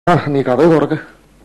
ആ നീ കഥ തുറക്ക്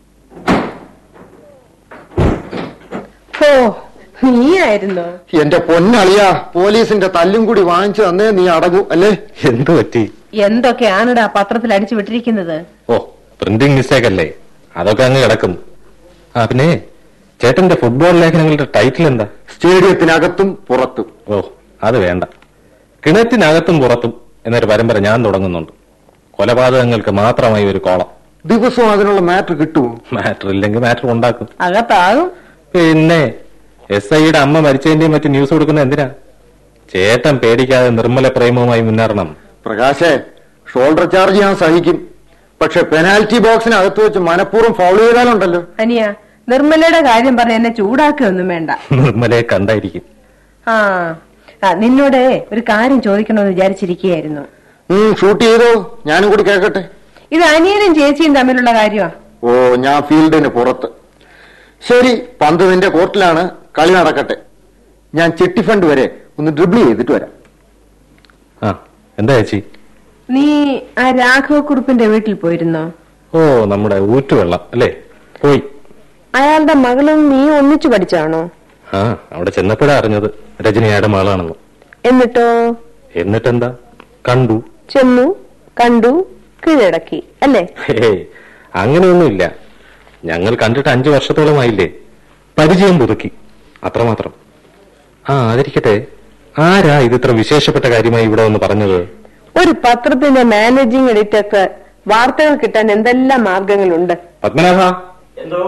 ഓ നീയായിരുന്നോ എന്റെ പൊന്നളിയ പോലീസിന്റെ തല്ലും കൂടി വാങ്ങിച്ചു തന്നേ നീ അടങ്ങൂ അല്ലേ എന്തു പറ്റി എന്തൊക്കെയാണിടാ പത്രത്തിൽ അടിച്ചു വിട്ടിരിക്കുന്നത് ഓ പ്രിന്റിംഗ് മിസ്റ്റേക്ക് അല്ലേ അതൊക്കെ അങ്ങ് കിടക്കും ആ പിന്നെ ചേട്ടന്റെ ഫുട്ബോൾ ലേഖനങ്ങളുടെ ടൈറ്റിൽ എന്താ സ്റ്റേഡിയത്തിനകത്തും പുറത്തും ഓ അത് വേണ്ട കിണറ്റിനകത്തും പുറത്തും എന്നൊരു പരമ്പര ഞാൻ തുടങ്ങുന്നുണ്ട് കൊലപാതകങ്ങൾക്ക് മാത്രമായി ഒരു കോളം ദിവസവും അതിനുള്ള മാറ്റർ കിട്ടുമോ മാറ്റർ ഇല്ലെങ്കിൽ മാറ്റർ ഉണ്ടാക്കും അകത്താകും പിന്നെ എസ് ഐയുടെ അമ്മ മരിച്ചതിന്റെയും മറ്റു ന്യൂസ് കൊടുക്കുന്ന എന്തിനാ ചേട്ടൻ പേടിക്കാതെ നിർമ്മല പ്രേമവുമായി മുന്നേറണം പ്രകാശേ ഷോൾഡർ ചാർജ് ഞാൻ സഹിക്കും പക്ഷെ പെനാൽറ്റി ബോക്സിനകത്ത് വെച്ച് മനഃപൂർവ്വം ഫൗൾ ചെയ്താലുണ്ടല്ലോ അനിയ നിർമ്മലയുടെ കാര്യം പറഞ്ഞ് എന്നെ ചൂടാക്കുകയൊന്നും വേണ്ട നിർമ്മലയെ കണ്ടായിരിക്കും ആ ആ, നിന്നോട് ഒരു കാര്യം ചോദിക്കണമെന്ന് വിചാരിച്ചിരിക്കുകയായിരുന്നു ഉം ഷൂട്ട് ചെയ്തോ ഞാനും കൂടി കേൾക്കട്ടെ ഇത് അനിയനും ചേച്ചിയും തമ്മിലുള്ള കാര്യമാ ഓ ഞാൻ ഫീൽഡിന് പുറത്ത് ശരി പന്ത് നിന്റെ കോർട്ടിലാണ് കളി നടക്കട്ടെ ഞാൻ ചിട്ടി ഫണ്ട് വരെ ഒന്ന് ഡ്രിബിൾ ചെയ്തിട്ട് വരാം ആ എന്താ ചേച്ചി നീ ആ രാഘവ കുറുപ്പിന്റെ വീട്ടിൽ പോയിരുന്നോ ഓ നമ്മുടെ ഊറ്റുവെള്ളം അല്ലേ പോയി അയാളുടെ മകളും നീ ഒന്നിച്ചു പഠിച്ചാണോ ആ അവിടെ ചെന്നപ്പോഴാ അറിഞ്ഞത് രജനിയുടെ മകളാണെന്ന് എന്നിട്ടോ എന്നിട്ടെന്താ കണ്ടു ചെന്നു കണ്ടു കീഴടക്കി അല്ലേ ഹേ അങ്ങനെയൊന്നുമില്ല ഞങ്ങൾ കണ്ടിട്ട് അഞ്ചു വർഷത്തോളമായില്ലേ പരിചയം പുതുക്കി അത്രമാത്രം ആ അതിരിക്കട്ടെ ആരാ ഇത് ഇത്ര വിശേഷപ്പെട്ട കാര്യമായി ഇവിടെ വന്ന് പറഞ്ഞത് ഒരു പത്രത്തിന്റെ മാനേജിംഗ് എഡിറ്റർക്ക് വാർത്തകൾ കിട്ടാൻ എന്തെല്ലാം മാർഗങ്ങളുണ്ട് പത്മനാഭ എന്തോ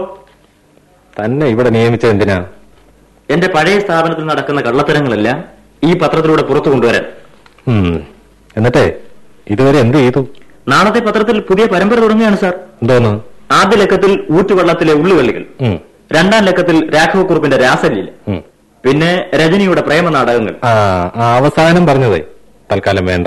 തന്നെ ഇവിടെ നിയമിച്ചത് എന്തിനാ എന്റെ പഴയ സ്ഥാപനത്തിൽ നടക്കുന്ന കള്ളത്തരങ്ങളെല്ലാം ഈ പത്രത്തിലൂടെ പുറത്തു കൊണ്ടുവരാൻ ഉം. എന്നിട്ടേ ഇതുവരെ എന്ത് ചെയ്തു നാളത്തെ പത്രത്തിൽ പുതിയ പരമ്പര തുടങ്ങുകയാണ് സാർ എന്തോന്ന് ആദ്യ ലക്കത്തിൽ ഊറ്റുവള്ളത്തിലെ ഉള്ളുവള്ളികൾ ഉം. രണ്ടാം ലക്കത്തിൽ രാഘവക്കുറുപ്പിന്റെ രാസലീല ഉം. പിന്നെ രജനിയുടെ പ്രേമ നാടകങ്ങൾ ആ ആ അവസാനം പറഞ്ഞതേ തൽക്കാലം വേണ്ട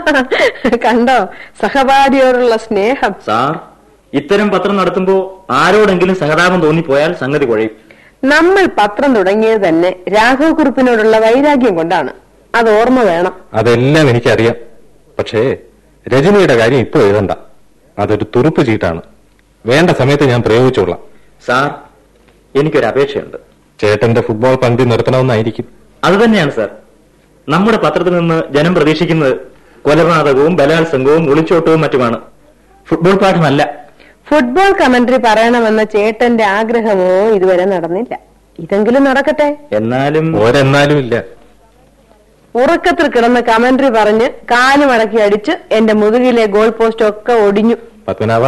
കണ്ടോ സഹപാഠിയോടുള്ള സ്നേഹം സാർ ഇത്തരം പത്രം നടത്തുമ്പോ ആരോടെങ്കിലും സഹതാപം തോന്നിപ്പോയാൽ സംഗതി കുഴയും നമ്മൾ പത്രം തുടങ്ങിയത് തന്നെ രാഘവ കുറുപ്പിനോടുള്ള വൈരാഗ്യം കൊണ്ടാണ് അത് ഓർമ്മ വേണം അതെല്ലാം എനിക്കറിയാം പക്ഷേ രജനിയുടെ കാര്യം ഇപ്പൊ എഴുതണ്ട അതൊരു തുറുപ്പ് ചീട്ടാണ് വേണ്ട സമയത്ത് ഞാൻ പ്രയോഗിച്ചോളാം സാർ എനിക്കൊരു അപേക്ഷയുണ്ട് ചേട്ടന്റെ ഫുട്ബോൾ പന്തി നിർത്തണമെന്നായിരിക്കും അത് തന്നെയാണ് സാർ നമ്മുടെ പത്രത്തിൽ നിന്ന് ജനം പ്രതീക്ഷിക്കുന്നത് കൊലപാതകവും ബലാത്സംഗവും ഒളിച്ചോട്ടവും മറ്റുമാണ് ഫുട്ബോൾ പാഠമല്ല ഫുട്ബോൾ കമന്ററി പറയണമെന്ന ചേട്ടന്റെ ആഗ്രഹമോ ഇതുവരെ നടന്നില്ല ഇതെങ്കിലും നടക്കട്ടെ എന്നാലും ഒരെന്നാലും ഇല്ല ഉറക്കത്തിൽ കിടന്ന് കമന്ററി പറഞ്ഞ് കാല് മടക്കി അടിച്ച് എന്റെ മുതുകിലെ ഗോൾ പോസ്റ്റ് ഒക്കെ ഒടിഞ്ഞു പത്മനാഭ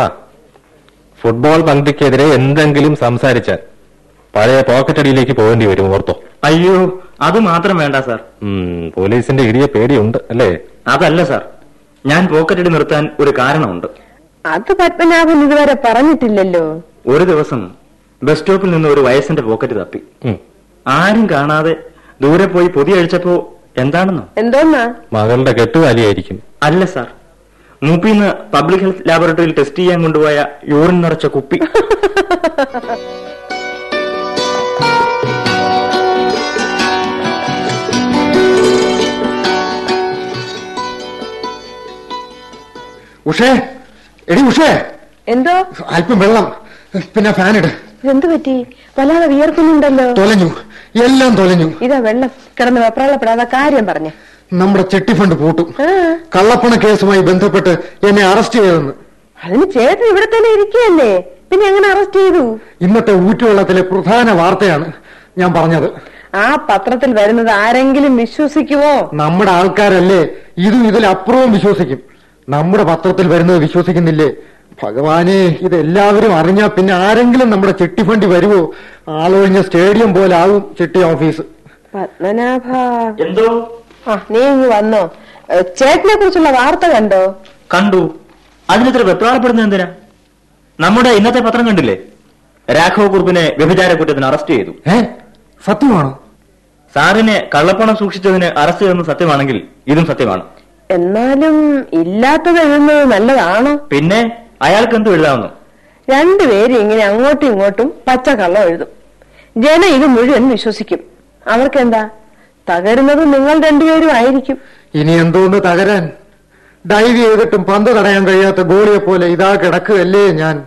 ഫുട്ബോൾ പന്തിക്കെതിരെ എന്തെങ്കിലും സംസാരിച്ചാൽ പഴയ പോക്കറ്റടിയിലേക്ക് പോകേണ്ടി വരും ഓർത്തോ അയ്യോ അത് മാത്രം വേണ്ട സാർ ഉം, പോലീസിന്റെ ഇടിയ പേടിയുണ്ട് അല്ലേ അതല്ല സാർ ഞാൻ പോക്കറ്റടി നിർത്താൻ ഒരു കാരണമുണ്ട് അത് പത്മനാഭൻ ഇതുവരെ പറഞ്ഞിട്ടില്ലല്ലോ ഒരു ദിവസം ബസ് സ്റ്റോപ്പിൽ നിന്ന് ഒരു വയസ്സിന്റെ പോക്കറ്റ് തപ്പി ഉം. ആരും കാണാതെ ദൂരെ പോയി പൊതി അഴിച്ചപ്പോ എന്താണെന്നോ എന്തോന്നാ മകളുടെ കെട്ടുകാലിയായിരിക്കും അല്ല സാർ മൂപ്പിന്ന് പബ്ലിക് ഹെൽത്ത് ലാബോറട്ടറിയിൽ ടെസ്റ്റ് ചെയ്യാൻ കൊണ്ടുപോയ യൂറിൻ നിറച്ച കുപ്പി ഉഷേ എടി ഉഷേ എന്തോ അല്പം വെള്ളം പിന്നെ ഫാനിട് എന്തു പറ്റി വല്ലാതെ വിയർക്കുന്നുണ്ടല്ലോ തൊലഞ്ഞു എല്ലാം തൊലഞ്ഞു ഇതാ വെള്ളം കിടന്ന് വെപ്രാളപ്പെടാതെ കാര്യം പറഞ്ഞേ നമ്മുടെ ചെട്ടി ഫണ്ട് പൂട്ടും ആ, കള്ളപ്പണ കേസുമായി ബന്ധപ്പെട്ട് എന്നെ അറസ്റ്റ് ചെയ്തെന്ന് അതിന് ചേട്ടൻ ഇവിടെ തന്നെ ഇരിക്കുകയല്ലേ പിന്നെ എങ്ങനെ അറസ്റ്റ് ചെയ്തു ഇന്നത്തെ ഊറ്റുവെള്ളത്തിലെ പ്രധാന വാർത്തയാണ് ഞാൻ പറഞ്ഞത് ആ പത്രത്തിൽ വരുന്നത് ആരെങ്കിലും വിശ്വസിക്കുമോ നമ്മുടെ ആൾക്കാരല്ലേ ഇതും ഇതിലപ്പുറവും വിശ്വസിക്കും നമ്മുടെ പത്രത്തിൽ വരുന്നത് വിശ്വസിക്കുന്നില്ലേ ഭഗവാനെ ഇതെല്ലാവരും അറിഞ്ഞാൽ പിന്നെ ആരെങ്കിലും നമ്മുടെ ചെട്ടി ഫണ്ടി വരുമോ ആളൊഴിഞ്ഞ സ്റ്റേഡിയം പോലെ ആവും ചെട്ടി ഓഫീസ് പത്മനാഭ എന്തോ ആ നീ ഇങ്ങ് വന്നോ ഏ, ചേട്ടനെ കുറിച്ചുള്ള വാർത്ത കണ്ടോ കണ്ടു അതിനിത്ര വെപ്രാളപ്പെടുന്നത് എന്തിനാ നമ്മുടെ ഇന്നത്തെ പത്രം കണ്ടില്ലേ രാഘവ കുറുപ്പിനെ വ്യഭിചാര കുറ്റത്തിന് അറസ്റ്റ് ചെയ്തു ഏ സത്യമാണോ സാറിനെ കള്ളപ്പണം സൂക്ഷിച്ചതിന് അറസ്റ്റ് ചെയ്തെന്ന് സത്യമാണെങ്കിൽ ഇതും സത്യമാണ് എന്നാലും ഇല്ലാത്തത് എഴുതുന്നത് നല്ലതാണോ പിന്നെ അയാൾക്ക് എന്തും എഴുതാവുന്നു രണ്ടുപേരും ഇങ്ങനെ അങ്ങോട്ടും ഇങ്ങോട്ടും പച്ചക്കള്ളം എഴുതും ജനം ഇത് മുഴുവൻ വിശ്വസിക്കും അവർക്കെന്താ തകരുന്നത് നിങ്ങൾ രണ്ടുപേരും ആയിരിക്കും ഇനി എന്തോന്ന് തകരാൻ ഡൈവ് ചെയ്തിട്ടും പന്ത് തടയാൻ കഴിയാത്ത ഗോളിയെ പോലെ ഇതാ കിടക്കുകയല്ലേ ഞാൻ